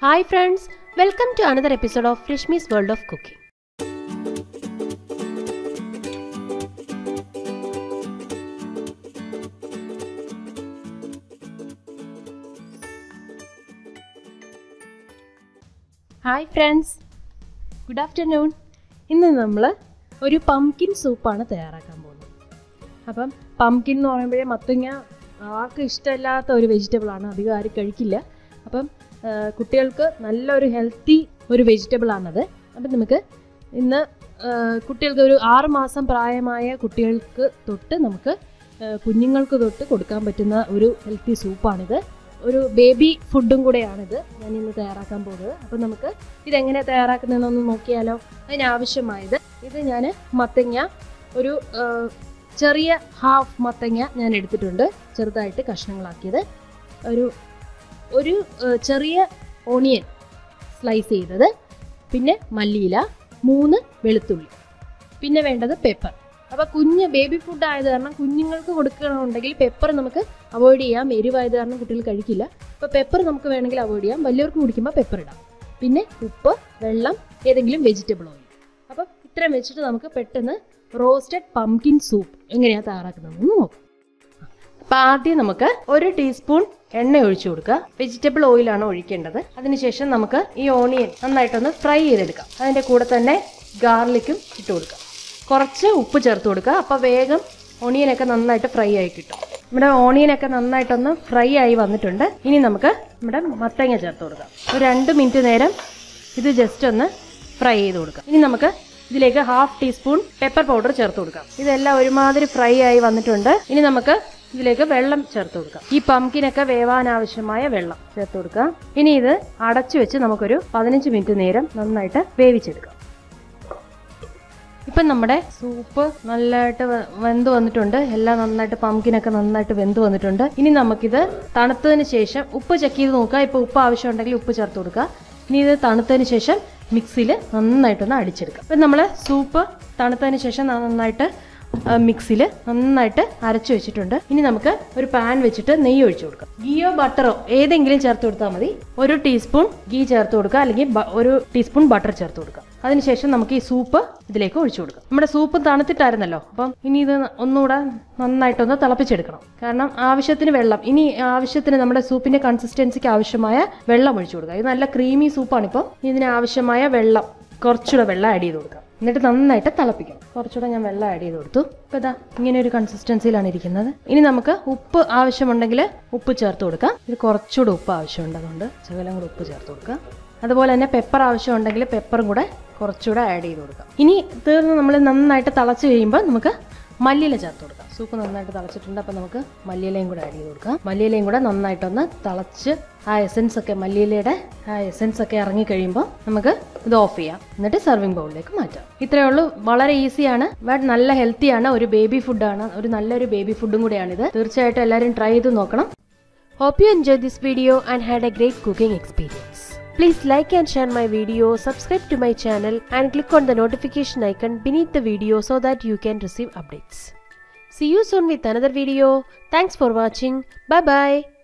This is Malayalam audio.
Hi friends welcome to another episode of Rashmi's world of cooking hi friends good afternoon ഇന്ന് നമ്മൾ ഒരു പംകിൻ സൂപ്പാണ് തയ്യാറാക്കാൻ പോകുന്നത് അപ്പം പംകിൻ എന്ന് പറയുമ്പോഴേ മത്തങ്ങ ആർക്കും ഇഷ്ടമില്ലാത്ത ഒരു വെജിറ്റബിളാണ് അധികം ആരും കഴിക്കില്ല അപ്പം ആ, കുട്ടികൾക്ക് നല്ലൊരു ഹെൽത്തി ഒരു വെജിറ്റബിളാണത് അപ്പം നമുക്ക് ഇന്ന് ആ, കുട്ടികൾക്ക് ഒരു ആറ് മാസം പ്രായമായ കുട്ടികൾക്ക് തൊട്ട് നമുക്ക് ആ, കുഞ്ഞുങ്ങൾക്ക് തൊട്ട് കൊടുക്കാൻ പറ്റുന്ന ഒരു ഹെൽത്തി സൂപ്പാണിത് ഒരു ബേബി ഫുഡും കൂടെയാണിത് ഞാൻ ഇന്ന് തയ്യാറാക്കാൻ പോകുന്നത് അപ്പം നമുക്ക് ഇതെങ്ങനെ തയ്യാറാക്കുന്നതെന്നൊന്ന് നോക്കിയാലോ അതിനാവശ്യമായത് ഇത് ഞാൻ മത്തങ്ങ ഒരു ആ, ചെറിയ ഹാഫ് മത്തങ്ങ ഞാൻ എടുത്തിട്ടുണ്ട് ചെറുതായിട്ട് കഷ്ണങ്ങളാക്കിയത് ഒരു ഒരു ആ, ചെറിയ ഓണിയൻ സ്ലൈസ് ചെയ്തത് പിന്നെ മല്ലിയില മൂന്ന് വെളുത്തുള്ളി പിന്നെ വേണ്ടത് പെപ്പർ അപ്പോൾ കുഞ്ഞ് ബേബി ഫുഡ് ആയത് കാരണം കുഞ്ഞുങ്ങൾക്ക് കൊടുക്കണമെന്നുണ്ടെങ്കിൽ പെപ്പർ നമുക്ക് അവോയ്ഡ് ചെയ്യാം എരിവായത് കാരണം കുട്ടികൾ കഴിക്കില്ല അപ്പോൾ പെപ്പർ നമുക്ക് വേണമെങ്കിൽ അവോയ്ഡ് ചെയ്യാം വലിയവർക്ക് കുടിക്കുമ്പോൾ പെപ്പർ ഇടാം പിന്നെ ഉപ്പ് വെള്ളം ഏതെങ്കിലും വെജിറ്റബിൾ ഓയിൽ അപ്പം ഇത്രയും വെച്ചിട്ട് നമുക്ക് പെട്ടെന്ന് റോസ്റ്റഡ് പംകിൻ സൂപ്പ് എങ്ങനെയാണ് തയ്യാറാക്കുന്നതെന്ന് നോക്കാം അപ്പം ആദ്യം നമുക്ക് ഒരു ടീസ്പൂൺ എണ്ണ ഒഴിച്ചു കൊടുക്കുക വെജിറ്റബിൾ ഓയിലാണ് ഒഴിക്കേണ്ടത് അതിനുശേഷം നമുക്ക് ഈ ഓണിയൻ നന്നായിട്ടൊന്ന് ഫ്രൈ ചെയ്തെടുക്കാം അതിൻ്റെ കൂടെ തന്നെ ഗാർലിക്കും ഇട്ട് കൊടുക്കുക കുറച്ച് ഉപ്പ് ചേർത്ത് കൊടുക്കുക അപ്പോൾ വേഗം ഓണിയനൊക്കെ നന്നായിട്ട് ഫ്രൈ ആയി കിട്ടും നമ്മുടെ ഓണിയനൊക്കെ നന്നായിട്ടൊന്ന് ഫ്രൈ ആയി വന്നിട്ടുണ്ട് ഇനി നമുക്ക് നമ്മുടെ മത്തങ്ങ ചേർത്ത് കൊടുക്കാം ഒരു രണ്ട് മിനിറ്റ് നേരം ഇത് ജസ്റ്റ് ഒന്ന് ഫ്രൈ ചെയ്ത് കൊടുക്കാം ഇനി നമുക്ക് ഇതിലേക്ക് ഹാഫ് ടീസ്പൂൺ പെപ്പർ പൗഡർ ചേർത്ത് കൊടുക്കാം ഇതെല്ലാം ഒരുമാതിരി ഫ്രൈ ആയി വന്നിട്ടുണ്ട് ഇനി നമുക്ക് ഇതിലേക്ക് വെള്ളം ചേർത്ത് കൊടുക്കാം ഈ പംകിനൊക്കെ വേവാൻ ആവശ്യമായ വെള്ളം ചേർത്ത് കൊടുക്കാം ഇനി ഇത് അടച്ചു വെച്ച് നമുക്കൊരു പതിനഞ്ച് മിനിറ്റ് നേരം നന്നായിട്ട് വേവിച്ചെടുക്കാം ഇപ്പം നമ്മുടെ സൂപ്പ് നല്ലതായിട്ട് വെ- വെന്ത് വന്നിട്ടുണ്ട് എല്ലാം നന്നായിട്ട് പംകിനൊക്കെ നന്നായിട്ട് വെന്ത് വന്നിട്ടുണ്ട് ഇനി നമുക്കിത് തണുത്തതിന് ശേഷം ഉപ്പ് ചെക്ക് ചെയ്ത് നോക്കുക ഇപ്പോൾ ഉപ്പ് ആവശ്യമുണ്ടെങ്കിൽ ഉപ്പ് ചേർത്ത് കൊടുക്കുക ഇനി ഇത് തണുത്തതിന് ശേഷം മിക്സിയിൽ നന്നായിട്ടൊന്ന് അടിച്ചെടുക്കുക ഇപ്പം നമ്മൾ സൂപ്പ് തണുത്തതിന് ശേഷം നന്നായിട്ട് മിക്സിയിൽ നന്നായിട്ട് അരച്ചു വെച്ചിട്ടുണ്ട് ഇനി നമുക്ക് ഒരു പാൻ വെച്ചിട്ട് നെയ്യ് ഒഴിച്ചു കൊടുക്കാം ഗീയോ ബട്ടറോ ഏതെങ്കിലും ചേർത്ത് കൊടുത്താൽ മതി ഒരു ടീസ്പൂൺ ഗീ ചേർത്ത് കൊടുക്കുക അല്ലെങ്കിൽ ബ- ഒരു ടീസ്പൂൺ ബട്ടർ ചേർത്ത് കൊടുക്കുക അതിനുശേഷം നമുക്ക് ഈ സൂപ്പ് ഇതിലേക്ക് ഒഴിച്ചു കൊടുക്കാം നമ്മുടെ സൂപ്പ് തണുത്തിട്ടായിരുന്നല്ലോ അപ്പം ഇനി ഇത് ഒന്നുകൂടെ നന്നായിട്ടൊന്ന് തിളപ്പിച്ചെടുക്കണം കാരണം ആവശ്യത്തിന് വെള്ളം ഇനി ആവശ്യത്തിന് നമ്മുടെ സൂപ്പിന്റെ കൺസിസ്റ്റൻസിക്ക് ആവശ്യമായ വെള്ളം ഒഴിച്ചു കൊടുക്കുക ഇത് നല്ല ക്രീമി സൂപ്പാണിപ്പോൾ ഇതിന് ആവശ്യമായ വെള്ളം കുറച്ചുകൂടെ വെള്ളം ആഡ് ചെയ്ത് കൊടുക്കാം എന്നിട്ട് നന്നായിട്ട് തിളപ്പിക്കണം കുറച്ചുകൂടെ ഞാൻ വെള്ളം ആഡ് ചെയ്ത് കൊടുത്തു ഇപ്പം ഇതാ ഇങ്ങനെ ഒരു കൺസിസ്റ്റൻസിയിലാണ് ഇരിക്കുന്നത് ഇനി നമുക്ക് ഉപ്പ് ആവശ്യമുണ്ടെങ്കിൽ ഉപ്പ് ചേർത്ത് കൊടുക്കാം ഇത് കുറച്ചുകൂടെ ഉപ്പ് ആവശ്യമുണ്ട് അതുകൊണ്ട് ശകലം കൂടെ ഉപ്പ് ചേർത്ത് കൊടുക്കാം അതുപോലെ തന്നെ പെപ്പർ ആവശ്യമുണ്ടെങ്കിൽ പെപ്പറും കൂടെ കുറച്ചുകൂടെ ആഡ് ചെയ്ത് കൊടുക്കാം ഇനി തീർന്ന് നമ്മൾ നന്നായിട്ട് തിളച്ച് കഴിയുമ്പോൾ നമുക്ക് മല്ലിയില ചേർത്ത് കൊടുക്കാം സൂപ്പ് നന്നായിട്ട് തിളച്ചിട്ടുണ്ട് അപ്പോൾ നമുക്ക് മല്ലിയിലയും കൂടെ ആഡ് ചെയ്ത് കൊടുക്കാം മല്ലിയിലയും കൂടെ നന്നായിട്ടൊന്ന് തിളച്ച് ആ എസൻസ് ഒക്കെ മല്ലിയിലയുടെ ആ എസൻസ് ഒക്കെ ഇറങ്ങി കഴിയുമ്പോൾ നമുക്ക് ഇത് ഓഫ് ചെയ്യാം എന്നിട്ട് സെർവിങ് ബൗളിലേക്ക് മാറ്റാം ഇത്രയേ ഉള്ളൂ വളരെ ഈസിയാണ് ബട്ട് നല്ല ഹെൽത്തിയാണ് ഒരു ബേബി ഫുഡാണ് ഒരു നല്ലൊരു ബേബി ഫുഡും കൂടെയാണിത് തീർച്ചയായിട്ടും എല്ലാവരും ട്രൈ ചെയ്ത് നോക്കണം Hope you enjoyed this video and had a great cooking experience. Please like and share my video, subscribe to my channel and click on the notification icon beneath the video so that you can receive updates. See you soon with another video. Thanks for watching. Bye bye.